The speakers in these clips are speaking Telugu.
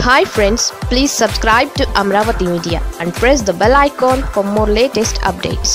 hi friends please subscribe to Amaravati media and press the bell icon for more latest updates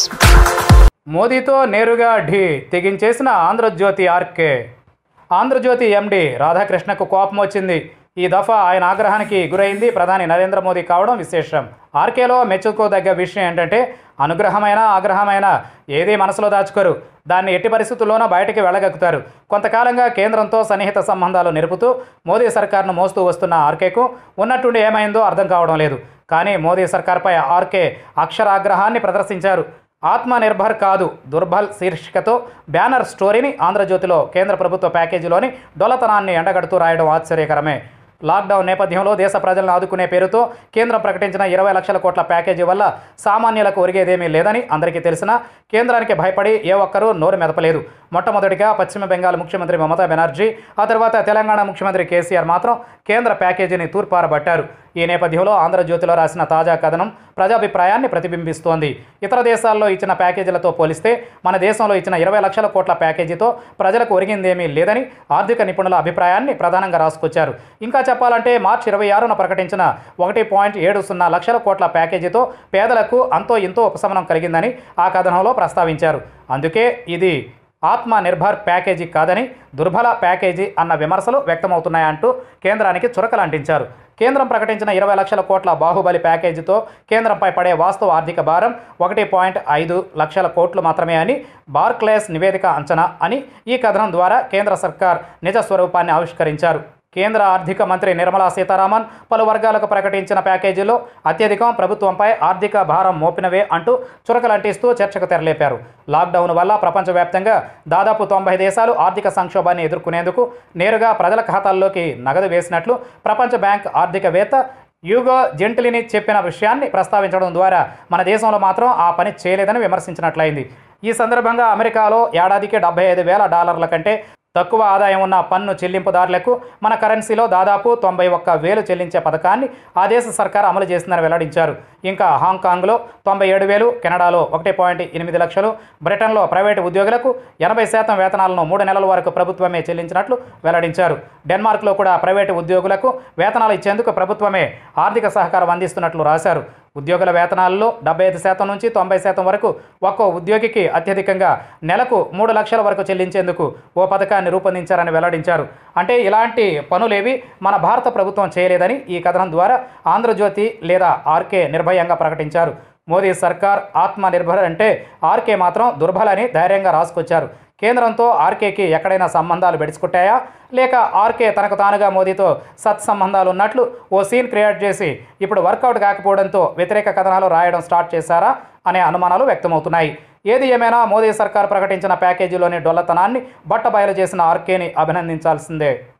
మోదీతో నేరుగా ఢీ తెగించేసిన ఆంధ్రజ్యోతి ఆర్కే ఆంధ్రజ్యోతి ఎండి రాధాకృష్ణకు కోపం వచ్చింది ఈ దఫా ఆయన ఆగ్రహానికి గురైంది ప్రధాని నరేంద్ర మోదీ కావడం విశేషం ఆర్కేలో మెచ్చుకోదగ్గ విషయం ఏంటంటే అనుగ్రహమైన ఆగ్రహమైన ఏదీ మనసులో దాచుకోరు దాన్ని ఎట్టి పరిస్థితుల్లోనూ బయటికి వెళ్ళగక్కుతారు కొంతకాలంగా కేంద్రంతో సన్నిహిత సంబంధాలు నిలుపుతూ మోదీ సర్కార్ను మోస్తూ వస్తున్న ఆర్కేకు ఉన్నట్టుండి ఏమైందో అర్థం కావడం లేదు కానీ మోదీ సర్కార్పై ఆర్కే అక్షరాగ్రహాన్ని ప్రదర్శించారు ఆత్మనిర్భర్ కాదు దుర్బల్ శీర్షికతో బ్యానర్ స్టోరీని ఆంధ్రజ్యోతిలో కేంద్ర ప్రభుత్వ ప్యాకేజీలోని డొలతనాన్ని ఎండగడుతూ రాయడం ఆశ్చర్యకరమే లాక్డౌన్ నేపథ్యంలో దేశ ప్రజలను ఆదుకునే పేరుతో కేంద్రం ప్రకటించిన ఇరవై లక్షల కోట్ల ప్యాకేజీ వల్ల సామాన్యులకు ఒరిగేదేమీ లేదని అందరికీ తెలిసినా కేంద్రానికి భయపడి ఏ ఒక్కరూ నోరు మెదపలేదు మొట్టమొదటిగా పశ్చిమ బెంగాల్ ముఖ్యమంత్రి మమతా బెనర్జీ ఆ తర్వాత తెలంగాణ ముఖ్యమంత్రి కేసీఆర్ మాత్రం కేంద్ర ప్యాకేజీని తూర్పారబట్టారు ఈ నేపథ్యంలో ఆంధ్రజ్యోతిలో రాసిన తాజా కథనం ప్రజాభిప్రాయాన్ని ప్రతిబింబిస్తోంది ఇతర దేశాల్లో ఇచ్చిన ప్యాకేజీలతో పోలిస్తే మన దేశంలో ఇచ్చిన ఇరవై లక్షల కోట్ల ప్యాకేజీతో ప్రజలకు ఒరిగిందేమీ లేదని ఆర్థిక నిపుణుల అభిప్రాయాన్ని ప్రధానంగా రాసుకొచ్చారు ఇంకా చెప్పాలంటే మార్చి ఇరవై ఆరున ప్రకటించిన ఒకటి పాయింట్ ఏడు సున్నా లక్షల కోట్ల ప్యాకేజీతో పేదలకు అంతో ఇంతో ఉపశమనం కలిగిందని ఆ కథనంలో ప్రస్తావించారు అందుకే ఇది ఆత్మ నిర్భర్ ప్యాకేజీ కాదని దుర్బల ప్యాకేజీ అన్న విమర్శలు వ్యక్తమవుతున్నాయంటూ కేంద్రానికి చురకలు అంటించారు కేంద్రం ప్రకటించిన ఇరవై లక్షల కోట్ల బాహుబలి ప్యాకేజీతో కేంద్రంపై పడే వాస్తవ ఆర్థిక భారం ఒకటి పాయింట్ ఐదు లక్షల కోట్లు మాత్రమే అని బార్క్లేస్ నివేదిక అంచనా అని ఈ కథనం ద్వారా కేంద్ర సర్కార్ నిజ స్వరూపాన్ని ఆవిష్కరించారు కేంద్ర ఆర్థిక మంత్రి నిర్మలా సీతారామన్ పలు వర్గాలకు ప్రకటించిన ప్యాకేజీలో అత్యధికం ప్రభుత్వంపై ఆర్థిక భారం మోపినవే అంటూ చురకలంటిస్తూ చర్చకు తెరలేపారు లాక్డౌన్ వల్ల ప్రపంచవ్యాప్తంగా దాదాపు తొంభై దేశాలు ఆర్థిక సంక్షోభాన్ని ఎదుర్కొనేందుకు నేరుగా ప్రజల ఖాతాల్లోకి నగదు వేసినట్లు ప్రపంచ బ్యాంక్ ఆర్థికవేత్త యూగో జెంటిలిని చెప్పిన విషయాన్ని ప్రస్తావించడం ద్వారా మన దేశంలో మాత్రం ఆ పని చేయలేదని విమర్శించినట్లయింది ఈ సందర్భంగా అమెరికాలో ఏడాదికి డెబ్బై ఐదు వేల డాలర్ల కంటే తక్కువ ఆదాయం ఉన్న పన్ను చెల్లింపుదారులకు మన కరెన్సీలో దాదాపు తొంభై ఒక్క వేలు చెల్లించే పథకాన్ని ఆ దేశ సర్కార్ అమలు చేసిందని వెల్లడించారు ఇంకా హాంకాంగ్లో తొంభై ఏడు వేలు కెనడాలో ఒకటి పాయింట్ ఎనిమిది లక్షలు బ్రిటన్లో ప్రైవేటు ఉద్యోగులకు ఎనభై శాతం వేతనాలను మూడు నెలల వరకు ప్రభుత్వమే చెల్లించినట్లు వెల్లడించారు డెన్మార్క్లో కూడా ప్రైవేటు ఉద్యోగులకు వేతనాలు ఇచ్చేందుకు ప్రభుత్వమే ఆర్థిక సహకారం అందిస్తున్నట్లు రాశారు ఉద్యోగుల వేతనాల్లో డెబ్బై ఐదు శాతం నుంచి తొంభై శాతం వరకు ఒక్కో ఉద్యోగికి అత్యధికంగా నెలకు మూడు లక్షల వరకు చెల్లించేందుకు ఓ పథకాన్ని రూపొందించారని వెల్లడించారు అంటే ఇలాంటి పనులేవి మన భారత ప్రభుత్వం చేయలేదని ఈ కథనం ద్వారా ఆంధ్రజ్యోతి లేదా ఆర్కే నిర్భయంగా ప్రకటించారు మోదీ సర్కార్ ఆత్మ నిర్భర్ అంటే ఆర్కే మాత్రం దుర్బలని ధైర్యంగా రాసుకొచ్చారు కేంద్రంతో ఆర్కేకి ఎక్కడైనా సంబంధాలు బెడిచుకుంటాయా లేక ఆర్కే తనకు తానుగా మోదీతో సత్సంబంధాలు ఉన్నట్లు ఓ సీన్ క్రియేట్ చేసి ఇప్పుడు వర్కౌట్ కాకపోవడంతో వ్యతిరేక కథనాలు రాయడం స్టార్ట్ చేశారా అనే అనుమానాలు వ్యక్తమవుతున్నాయి ఏది ఏమైనా మోదీ సర్కార్ ప్రకటించిన ప్యాకేజీలోని డొల్లతనాన్ని బట్టబయలు చేసిన ఆర్కేని అభినందించాల్సిందే